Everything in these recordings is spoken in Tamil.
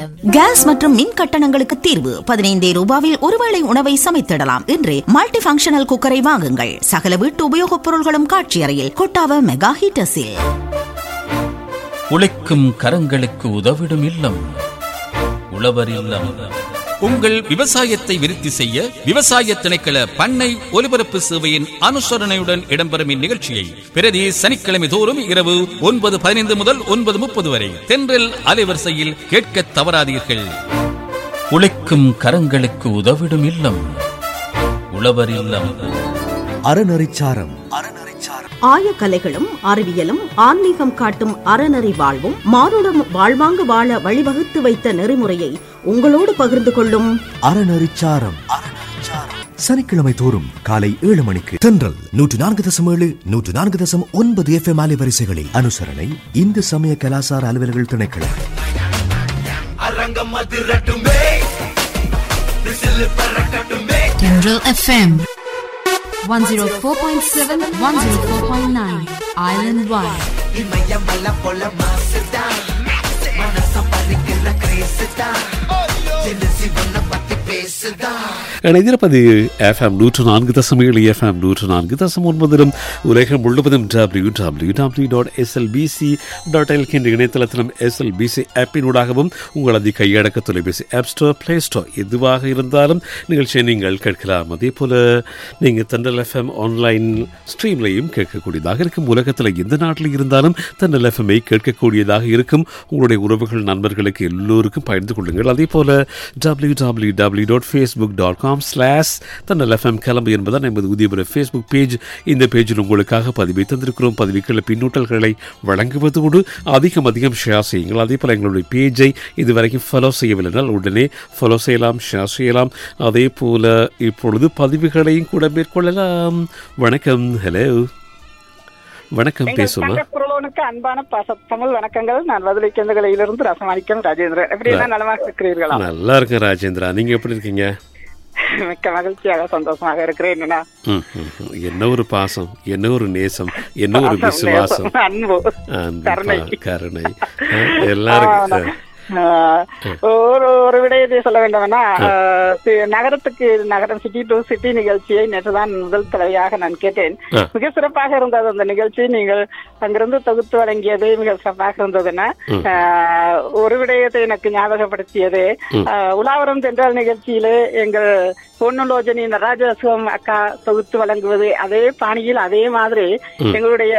FM. கேஸ் மற்றும் மின் கட்டணங்களுக்கு தீர்வு பதினைந்தே ரூபாவில் ஒருவேளை உணவை சமைத்திடலாம் என்று மல்டி ஃபங்க்ஷனல் குக்கரை வாங்குங்கள் சகல வீட்டு உபயோகப் பொருள்களும் காட்சி அறையில் கொட்டாவ மெகா ஹீட்டர்ஸில் உழைக்கும் கரங்களுக்கு உதவிடும் இல்லம் உழவர் இல்லம் உங்கள் விவசாயத்தை விருத்தி செய்ய விவசாய திணைக்கள பண்ணை ஒலிபரப்பு சேவையின் அனுசரணையுடன் இடம்பெறும் இந்நிகழ்ச்சியை பிரதி சனிக்கிழமை தோறும் இரவு ஒன்பது பதினைந்து முதல் ஒன்பது முப்பது வரை தென்றல் அலைவரிசையில் கேட்க தவறாதீர்கள் உழைக்கும் கரங்களுக்கு உதவிடும் இல்லம் உழவர் இல்லம் அறநறிச்சாரம் ஆயக்கலைகளும் அறிவியலும் ஆன்மீகம் காட்டும் அறநெறி வாழ்வும் மானுடம் வாழ்வாங்கு வாழ வழிவகுத்து வைத்த நெறிமுறையை உங்களோடு பகிர்ந்து கொள்ளும் அறநறிச்சாரம் சனிக்கிழமை தோறும் காலை ஏழு மணிக்கு தென்றல் நூற்று நான்கு தசம் ஏழு நூற்று நான்கு தசம் ஒன்பது எஃப் எம் அலைவரிசைகளில் அனுசரணை இந்து சமய கலாசார அலுவலர்கள் திணைக்களம் Tendril FM 104.7 104.9 Island Wide இணைந்திருப்பது எஃப்எம் நூற்று நான்கு தசம் ஏழு எஃப்எம் நூற்று நான்கு தசம் ஒன்பதிலும் உலகம் முழுவதும் W W W dot SLBC dot L என்ற இணையதளத்திலும் எஸ்எல்பிசி ஆப்பினூடாகவும் உங்களது கையடக்க தொலைபேசி ஆப் ஸ்டோர் பிளே ஸ்டோர் எதுவாக இருந்தாலும் நிகழ்ச்சியை நீங்கள் கேட்கலாம் அதே போல நீங்கள் தண்டல் எஃப்எம் ஆன்லைன் ஸ்ட்ரீம்லையும் கேட்கக்கூடியதாக இருக்கும் உலகத்தில் எந்த நாட்டில் இருந்தாலும் தண்டல் எஃப்எம்ஐ கேட்கக்கூடியதாக இருக்கும் உங்களுடைய உறவுகள் நண்பர்களுக்கு எல்லோருக்கும் பகிர்ந்து கொள்ளுங்கள் அதே போல W W W dot Facebook dot com slash தன்னல் எஃப்எம் கிளம்பு என்பதுதான் நமது உதயபுர ஃபேஸ்புக் பேஜ் இந்த பேஜில் உங்களுக்காக பதிவை தந்திருக்கிறோம் பதிவுகளை பின்னூட்டல்களை வழங்குவதோடு அதிகம் அதிகம் ஷேர் செய்யுங்கள் அதே போல் எங்களுடைய பேஜை இதுவரைக்கும் ஃபாலோ செய்யவில்லை என்றால் உடனே ஃபாலோ செய்யலாம் ஷேர் செய்யலாம் அதே போல இப்பொழுது பதிவுகளையும் கூட மேற்கொள்ளலாம் வணக்கம் ஹலோ வணக்கம் எங்கள் பேசுமா தங்க குரலோனுக்கு அன்பான பாச தமிழ் வணக்கங்கள் நான் வதலிக்கந்தகளிலிருந்து ரசமாணிக்கம் ராஜேந்திரன் எப்படி எல்லாம் நலமாக இருக்கிறீர்களா நல்லா இருக்கேன் ராஜேந்திரா நீங்க எப்படி இருக்கீங்க மிக்க மகிழ்ச்சியாக சந்தோஷமாக இருக்கிறேன் என்ன ம், ம், ம். என்ன ஒரு பாசம் என்ன ஒரு நேசம் என்ன ஒரு பாசம், விசுவாசம் நேசம், அன்பு அன்பு, கருணை பா- கருணை ஆ, எல்லாருக்கும் ஆ. ஆஹ், ஒரு ஒரு விடயத்தை சொல்ல வேண்டும்னா ஆஹ், சி- நகரத்துக்கு நகரம் சிட்டி டு சிட்டி நிகழ்ச்சியை நேற்றுதான் முதல் தடவையாக நான் கேட்டேன் ஆ. மிக சிறப்பாக இருந்தது அந்த நிகழ்ச்சி நீங்கள் அங்கிருந்து தொகுத்து வழங்கியது மிக சிறப்பாக இருந்ததுன்னா ஆஹ், ஒரு விடயத்தை எனக்கு ஞாபகப்படுத்தியது ஆஹ், உலாவரம் தென்றல் நிகழ்ச்சியிலே எங்கள் பொன்னுலோஜனி நடராஜசிவம் அக்கா தொகுத்து வழங்குவது அதே பாணியில் அதே மாதிரி எங்களுடைய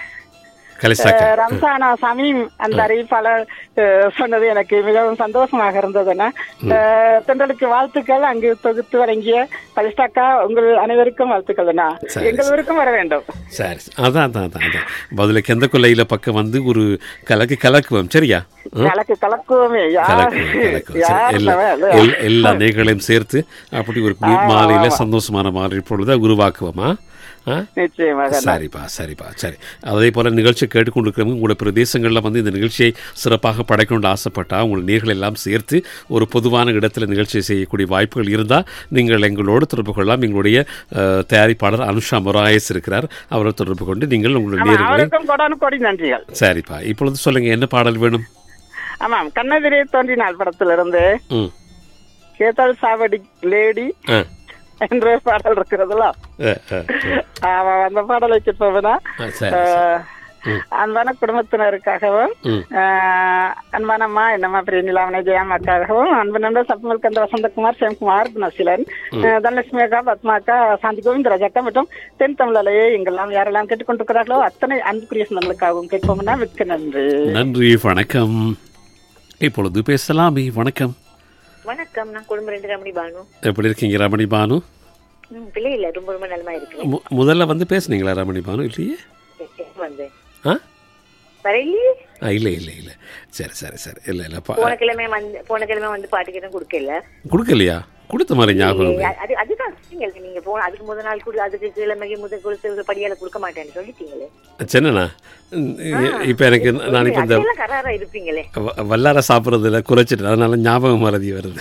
கலிசாக்கா அஹ், ரம்சானா சமீம் அந்த அறிவிப்பாளர் அஹ், சொன்னது எனக்கு மிகவும் சந்தோஷமாக இருந்ததுன்னா அஹ், தென்றலுக்கு வாழ்த்துக்கள் அங்கு தொகுத்து வழங்கிய பலிஸ்டாக்கா உங்கள் அனைவருக்கும் வாழ்த்துக்கள்னா சரி, எங்களுக்கும் வர வேண்டும் சரி அதான் அதான் அதான் அதான் பதில் கெந்த கொல்லையில பக்கம் வந்து ஒரு கலக்கு கலக்குவோம் சரியா ம்? கலக்கு கலக்குவோமே யார் கலக்குவோம் கலக்குவோம் சரி யார் எல்லா நல்ல- எல்- எல்லா நேர்களையும் சேர்த்து அப்படி ஒரு மாலையில சந்தோஷமான மாலை பொழுதை உருவாக்குவோமா ஆ நிச்சயமாக சரிப்பா சரிப்பா சரி அதே போல நிகழ்ச்சி கேட்டுக்கொண்டிருக்கிறவங்க உங்களோட பிரதேசங்களில் வந்து இந்த நிகழ்ச்சியை சிறப்பாக படைக்கணும்னு ஆசைப்பட்டா உங்கள் நேர்கள் எல்லாம் சேர்த்து ஒரு பொதுவான இடத்துல நிகழ்ச்சியை செய்யக்கூடிய வாய்ப்புகள் இருந்தால் நீங்கள் எங்களோடு தொடர்பு கொள்ளலாம் எங்களுடைய அஹ், தயாரிப்பாளர் அனுஷா மொராயஸ் இருக்கிறார் அவரை தொடர்பு கொண்டு நீங்கள் உங்களுடைய ஆமா, நேர்களை அவருக்கும் கொடானு கொடி நன்றிகள் சரிப்பா இப்பொழுது சொல்லுங்க என்ன பாடல் வேணும் ஆமாம் கண்ணெதிரே தோன்றினாள் படத்திலிருந்து ம் கேத்தாள் சாவடி லேடி ஆ என்ற பாடல் இருக்கிறதுல அஹ், அஹ், அஹ். ஆமா அந்த பாடலை கேட்பவனா ஆ, சரி ஆஹ், அன்பான குடும்பத்தினருக்காகவும் ம். ஆஹ், அன்பானம்மா என்னம்மா பிரியநிலாமனை ஜெயாமாக்காகவும் அன்பனண்ட சப்மல் கந்த வசந்தகுமார் சேம்குமார் குணசீலன் ஆஹ், தனலட்சுமி அக்கா பத்மா அக்கா சாந்தி கோவிந்த ராஜாக்கா மற்றும் தென் தமிழலையே எங்கெல்லாம் யாரெல்லாம் கேட்டுக்கொண்டிருக்கிறார்களோ அத்தனை அன்புக்குரிய சொந்தங்களுக்காகவும் கேட்போம்னா மிக்க நன்றி நன்றி வணக்கம் இப்பொழுது பேசலாமே வணக்கம் வணக்கம் நான் குடும்ப ரெண்டு ரமணி பானு எப்படி இருக்கீங்க ரமணி பானு ம், பிள்ளை இல்ல ரொம்ப ரொம்ப நலமா இருக்கு மு- முதல்ல வந்து பேசுனீங்களா ரமணி பானு இல்லையே வந்தேன் ஆ வரையிலேயே ஆ, இல்லை இல்லை இல்லை சரி சரி சரி இல்லை இல்லை பா போன கிழமை வந்து போன கிழமை வந்து பாட்டு கேட்டும் கொடுக்கல கொடுக்கலையா கொடுத்த மாதிரி ஞாபகம் இல்லை. அது அதுதான் சொன்னீங்க நீங்க போன அதுக்கு முதல் நாள் கொடு அதுக்கு கிழமைக்கு முதல் கொடுத்து படியால கொடுக்க மாட்டேன்னு சொல்லிட்டீங்களே சென்னண்ணா இப்போ எனக்கு நான் இப்போ இந்த அதெல்லாம் கராரா இருப்பீங்களே வ- வல்லார சாப்பிட்றதுல குறைச்சிட்டேன் அதனால ஞாபகம் மறதி வருது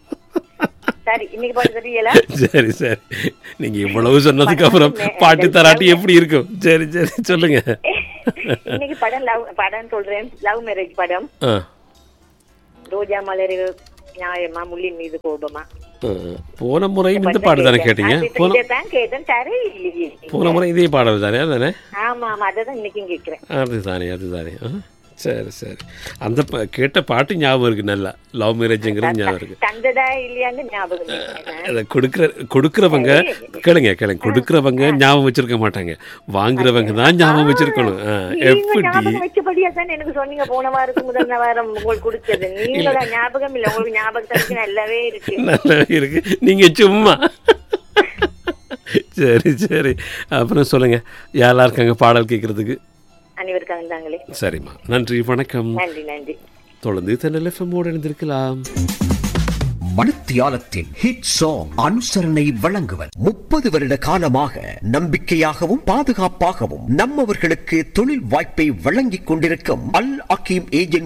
சரி இன்னைக்கு பாட்டு தெரியல சரி சரி நீங்கள் இவ்வளவு சொன்னதுக்கு அப்புறம் பாட்டு தராட்டி எப்படி இருக்கும் சரி சரி சொல்லுங்க இன்னைக்கு படம் லவ் படம் சொல்றேன் லவ் மேரேஜ் படம் ஆ ரோஜா மலர் நியாயமா முள்ளின் மீது கோபமா ஆ, போன முறையும் இந்த பாட்டு தானே கேட்டீங்க போன இதைத்தான் கேட்டேன் தரே இல்லையே போன முறை இதே பாடல் தானே அதானே ஆமா ஆமா அதான் இன்னைக்கும் கேட்கிறேன் அதுதானே அதுதானே ஆ, சரி சரி அந்த ப- கேட்ட பாட்டு ஞாபகம் இருக்கு நல்லா லவ் மேரேஜுங்கிறது ஞாபகம் இருக்கு தந்ததா இல்லையான்னு ஞாபகம் இல்லை. அதை கொடுக்குற கொடுக்குறவங்க கேளுங்க கேளுங்க கொடுக்குறவங்க ஞாபகம் வச்சிருக்க மாட்டாங்க வாங்குறவங்க தான் ஞாபகம் வச்சிருக்கணும் ஆ, நீங்க எப்படி ஞாபகம் வச்சபடியா தான் எனக்கு சொன்னீங்க போன வாரத்துக்கு முதல் வாரம் உங்களுக்கு கொடுத்தது நீங்க தான் ஞாபகம் இல்ல உங்களுக்கு ஞாபகத்துக்கு நல்லாவே இருக்கு நல்லா இருக்கு நீங்க சும்மா சரி சரி அப்புறம் சொல்லுங்க யாரெல்லாம் இருக்காங்க பாடல் கேட்கறதுக்கு அனைவருக்காக இருந்தாங்களே சரிம்மா நன்றி வணக்கம் நன்றி நன்றி தொடர்ந்து தென்னல் எஃப்எம்மோடு இணைந்திருக்கலாம் மணித்தியாலத்தின் ஹிட் சாங் அனுசரணை வழங்குவர் முப்பது வருட காலமாக நம்பிக்கையாகவும் பாதுகாப்பாகவும் நம்மவர்களுக்கு தொழில் வாய்ப்பை வழங்கிக் கொண்டிருக்கும் அல் அகீம் ஏஜென்சி